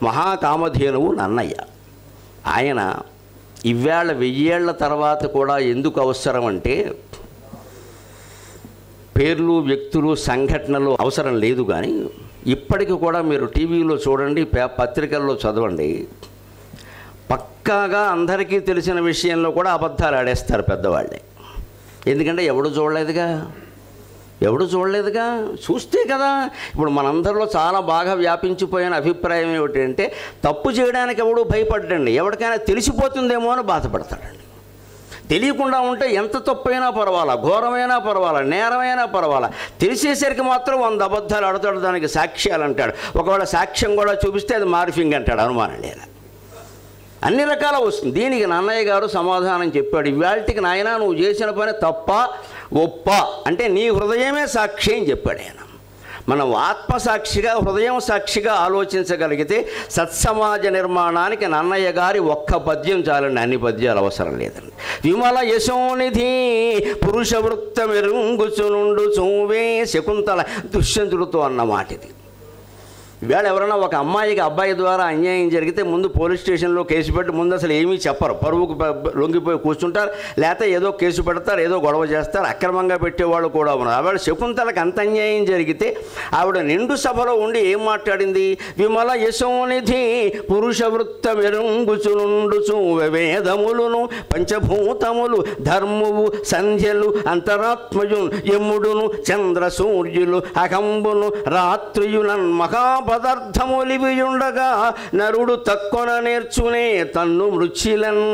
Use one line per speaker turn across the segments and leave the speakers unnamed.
మహాకామధేనువు నన్నయ్య ఆయన ఇవాళ వెయ్యేళ్ల తర్వాత కూడా ఎందుకు అవసరం అంటే పేర్లు వ్యక్తులు సంఘటనలు అవసరం లేదు కానీ ఇప్పటికి కూడా మీరు టీవీలో చూడండి పే పత్రికల్లో చదవండి పక్కాగా అందరికీ తెలిసిన విషయంలో కూడా అబద్ధాలు ఆడేస్తారు పెద్దవాళ్ళే ఎందుకంటే ఎవడు చూడలేదుగా ఎవడు చూడలేదుగా చూస్తే కదా ఇప్పుడు మనందరిలో చాలా బాగా వ్యాపించిపోయిన అభిప్రాయం ఏమిటంటే తప్పు చేయడానికి ఎవడు భయపడ్డండి ఎవరికైనా తెలిసిపోతుందేమో అని బాధపడతాడండి తెలియకుండా ఉంటే ఎంత తప్పైనా పర్వాలా ఘోరమైనా పర్వాలా నేరమైనా పర్వాలా తెలిసేసరికి మాత్రం వంద అబద్ధాలు ఆడతాడు దానికి సాక్ష్యాలు అంటాడు ఒకవేళ సాక్ష్యం కూడా చూపిస్తే అది మార్ఫింగ్ అంటాడు అనుమానం లేదా అన్ని రకాల వస్తుంది దీనికి నన్నయ్య గారు సమాధానం చెప్పాడు ఇవాళకి నాయన నువ్వు చేసిన పని తప్ప ఒప్ప అంటే నీ హృదయమే సాక్షి అని చెప్పాడు ఆయన మనం ఆత్మసాక్షిగా హృదయం సాక్షిగా ఆలోచించగలిగితే సత్సమాజ నిర్మాణానికి నన్నయ్య గారి ఒక్క పద్యం చాలండి అన్ని పద్యాలు అవసరం లేదండి విమల యశోనిధి పురుష వృత్త మెరుంగుచునుండు చూవే శకుంతల దుష్యంతుడితో అన్న మాట ఇది ఈవేళ ఎవరైనా ఒక అమ్మాయికి అబ్బాయి ద్వారా అన్యాయం జరిగితే ముందు పోలీస్ స్టేషన్లో కేసు పెట్టి ముందు అసలు ఏమీ చెప్పరు పరువుకు ప- లొంగిపోయి కూర్చుంటారు లేకపోతే ఏదో కేసు పెడతారు ఏదో గొడవ చేస్తారు అక్రమంగా పెట్టేవాళ్ళు కూడా ఉన్నారు ఆవిడ శకుంతలకు అంత అన్యాయం జరిగితే ఆవిడ నిండు సభలో ఉండి ఏం మాట్లాడింది విమల యశోనిధి పురుష వృత్త మెరుంగుచునుండుచు వేదములును పంచభూతములు ధర్మువు సంధ్యలు అంతరాత్మయు యముడును చంద్ర సూర్యులు అకంబును రాత్రియునన్ మహాపదార్థములివియుండగా నరుడు తక్కువ నేర్చునే తన్ను మృచ్చిలన్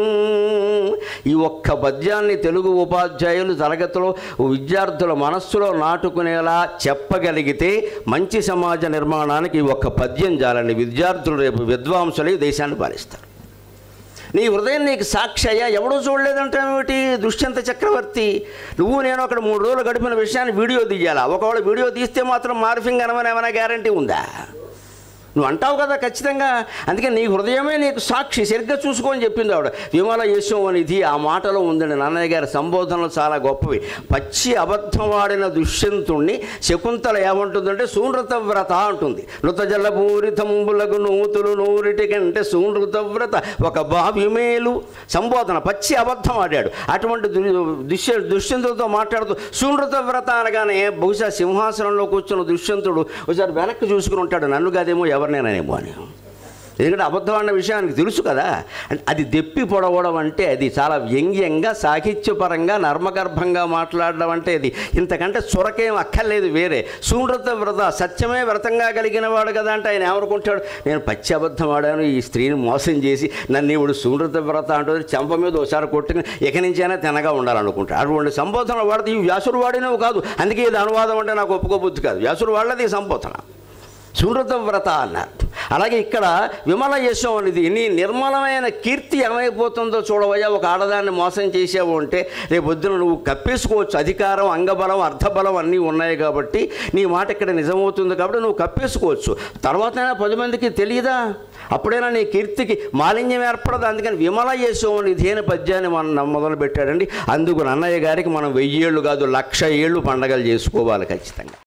ఈ ఒక్క పద్యాన్ని తెలుగు ఉపాధ్యాయులు తరగతిలో విద్యార్థుల మనస్సులో నాటుకునేలా చెప్పగలిగితే మంచి సమాజ నిర్మాణానికి ఈ ఒక్క పద్యం చాలండి విద్యార్థులు రేపు విద్వాంసులై దేశాన్ని పాలిస్తారు నీ హృదయం నీకు సాక్షి అయ్యా ఎవడూ చూడలేదంటావేమిటి దుష్యంత చక్రవర్తి నువ్వు నేను అక్కడ మూడు రోజులు గడిపిన విషయాన్ని వీడియో తీయాలా ఒకవేళ వీడియో తీస్తే మాత్రం మార్ఫింగ్ అనమని ఏమైనా గ్యారంటీ ఉందా నువ్వు అంటావు కదా ఖచ్చితంగా అందుకే నీ హృదయమే నీకు సాక్షి సరిగ్గా చూసుకొని చెప్పింది ఆవిడ విమల యశం అనేది ఆ మాటలో ఉందండి నాన్నయ్య గారి సంబోధనలు చాలా గొప్పవి పచ్చి అబద్ధం ఆడిన దుష్యంతుణ్ణి శకుంతల ఏమంటుందంటే సూనృత వ్రత అంటుంది నృత జలపూరితంబులకు నూతులు నూరిటి కంటే సూనృత వ్రత ఒక బావిమేలు సంబోధన పచ్చి అబద్ధం ఆడాడు అటువంటి దు- దుష్య దుష్యంతుడితో మాట్లాడుతూ సూనృత వ్రత అనగానే బహుశా సింహాసనంలో కూర్చున్న దుష్యంతుడు ఒకసారి వెనక్కి చూసుకుని ఉంటాడు నన్ను కాదేమో ఎవరినైనానేమో అని ఎందుకంటే అబద్ధం అన్న విషయానికి తెలుసు కదా అంటే అది దెప్పి పొడవడం అంటే అది చాలా వ్యంగ్యంగా సాహిత్యపరంగా నర్మగర్భంగా మాట్లాడడం అంటే అది ఇంతకంటే చొరకేం అక్కర్లేదు వేరే సూనృత వ్రత సత్యమే వ్రతంగా కలిగిన వాడు కదా అంటే ఆయన ఏమనుకుంటాడు నేను పచ్చి అబద్ధం ఆడాను ఈ స్త్రీని మోసం చేసి నన్ను ఇప్పుడు సూనృత వ్రత అంటుంది చెంప మీద ఒకసారి కొట్టుకుని ఇక నుంచైనా తినగా ఉండాలనుకుంటాడు అటువంటి సంబోధన వాడితే ఈ వ్యాసుడు వాడినవి కాదు అందుకే ఇది అనువాదం అంటే నాకు ఒప్పుకోబుద్ధి కాదు వ్యాసుడు వాళ్ళది ఈ సంబోధన సుహృత వ్రత అన్నారు అలాగే ఇక్కడ విమల యశం అనేది నీ నిర్మలమైన కీర్తి ఏమైపోతుందో చూడవయ్యా ఒక ఆడదాన్ని మోసం చేసావు అంటే రేపు పొద్దున నువ్వు కప్పేసుకోవచ్చు అధికారం అంగబలం అర్థబలం అన్నీ ఉన్నాయి కాబట్టి నీ మాట ఇక్కడ నిజమవుతుంది కాబట్టి నువ్వు కప్పేసుకోవచ్చు తర్వాతైనా పది మందికి తెలియదా అప్పుడైనా నీ కీర్తికి మాలిన్యం ఏర్పడదు అందుకని విమల యశం నిధి అనే పద్యాన్ని మనం మొదలు పెట్టాడండి అందుకు నన్నయ్య గారికి మనం వెయ్యేళ్ళు కాదు లక్ష ఏళ్ళు పండగలు చేసుకోవాలి ఖచ్చితంగా